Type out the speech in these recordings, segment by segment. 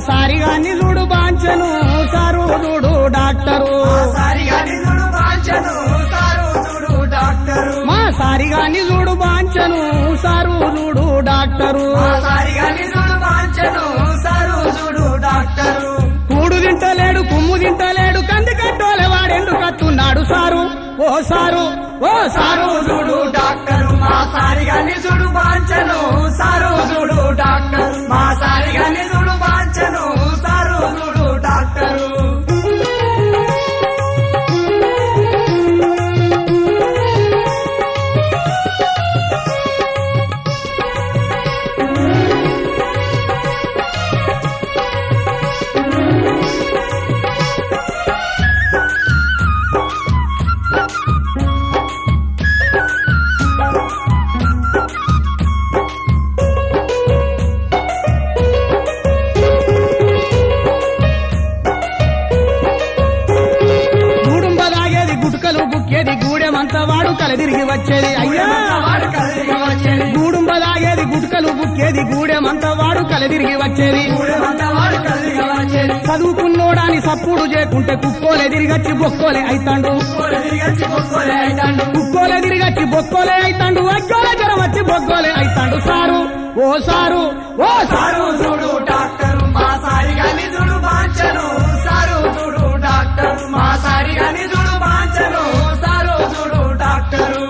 సారిగా నిలుడు బాంచను సారు చూడు డాక్టరు సారిగా నిన్నుడు బాంచను సారు చూడు డాక్టరు మా సారిగా నిలుడు బాంచను సారు చూడు డాక్టరు సారిగా నిన్నుడు బాంచను సారు చూడు డాక్టరు కూడు తింటలేడు కుమ్ము తింటలేడు కంది కట్టోలే వాడెందుకు కత్తున్నాడు సారు ఓ సారు ఓ సారు చూడు డాక్టరు మా సారిగా నిజుడు బాంచను సారు చూడు డాక్టరు మా సారిగా నిజుడు బాంచను సారు చూడు డాక్టరు గూడుంబ దాగేది గుట్కలు గుక్కేది గూడెమంత వాడు కలదిరిగి వచ్చేది అయ్యా వాడు కలిగి వచ్చేది గూడుంబ దాగేది గుట్కలు గుక్కేది గూడెమంత వాడు కలదిరిగి వచ్చేది ఊరేమంతా వాడు కలిగి వచ్చేది చదువుకున్నోడాని సప్పుడు చేయకుంటే కుక్కోలే తిరిగచ్చి బొక్కోలే అయితాండు కోడి తిరిగచ్చి కొట్టుకోలే అయితాండు కుక్కోలే తిరిగచ్చి బొక్కోలే అయితాండు అగ్గోలే జ్వరం వచ్చి బొక్కోలే అయితాండు సారు ఓ సారు ఓ సారు సారు చూడు డాక్టరు మా సారిగా నిజుడు బాంచను సారు చూడు డాక్టరు మా సారిగా నిజుడు బాంచను సారు చూడు డాక్టరు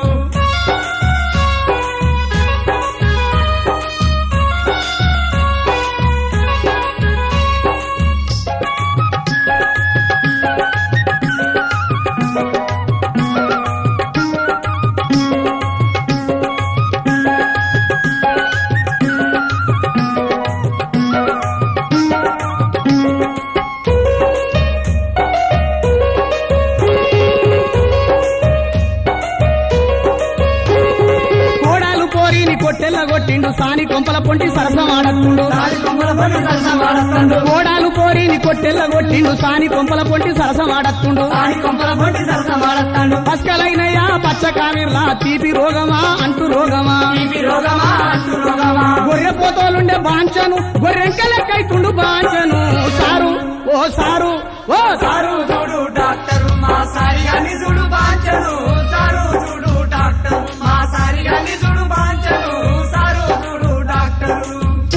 కోడాలు పోరిని కొట్టెల్ల కొట్టిండు సాని కొంపల పొంటి సరసమాడత్తుండు సారి కొమ్మల పని సరసమాడతాడు కోడాలు పోరిని కొట్టెల్ల కొట్టిండు సాని కొంపల పొంటి సరసమాడత్తుండు సారి కొమ్మల పని సరసమాడతాడు పస్కలైనయా పచ్చ కావిర్లా తీపి రోగమా అంటు రోగమా తీపి రోగమా అంటు రోగమా గొర్రె పోతోలుండే బాంచను గొర్రెంకలెక్కైతుండు బాంచను సారు ఓ సారు ఓ సారు సారు చూడు డాక్టరు మా సారిగా నిజుడు బాంచను సారు చూడు డాక్టరు మా సారిగా నిజుడు బాంచను సారు చూడు డాక్టరు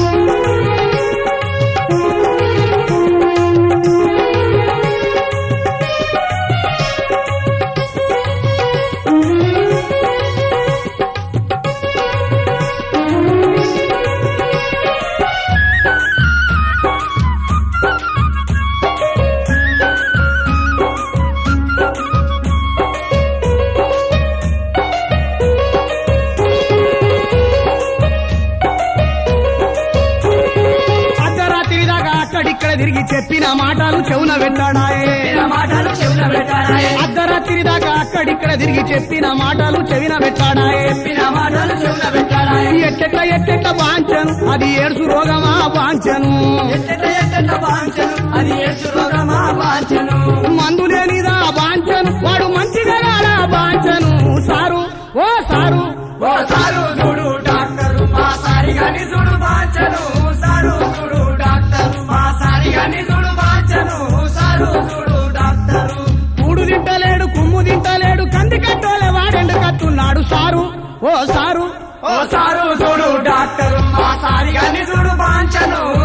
అర్ధరాత్రి దాకా అక్కడిక్కడ తిరిగి చెప్పిన మాటలు చెవున పెట్టాడాయే విన మాటలు చెవుల పెట్టాడాయే అర్ధరాత్రి దాకా అక్కడిక్కడ తిరిగి చెప్పిన మాటలు చెవిన పెట్టాడాయే విన మాటలు చెవుల పెట్టాడాయే ఎట్టెట్ల ఎట్టెట్ల వాంచను అది ఏడుసు రోగమా వాంచను ఎట్టెట్ట ఎట్టెట్ట బాంచను అది ఏసు రోగమా బాంచను మందు లేనిదా వాంచను వాడు మంచిగా రాడా వాంచను సారు ఓ సారు ఓ సారు చూడు డాక్టరు మా సారిగా నిజుడు బాంచను సారు చూడు డాక్టరు మా సారిగా నిజుడు బాంచను సారు చూడు డాక్టరు కూడు తింటలేడు కుమ్ము తింటలేడు కంది కట్టోలే వాడెండు కట్టున్నాడు సారు ఓ సారు ఓ సారు చూడు డాక్టరు మా సారిగా నిజుడు బాంచను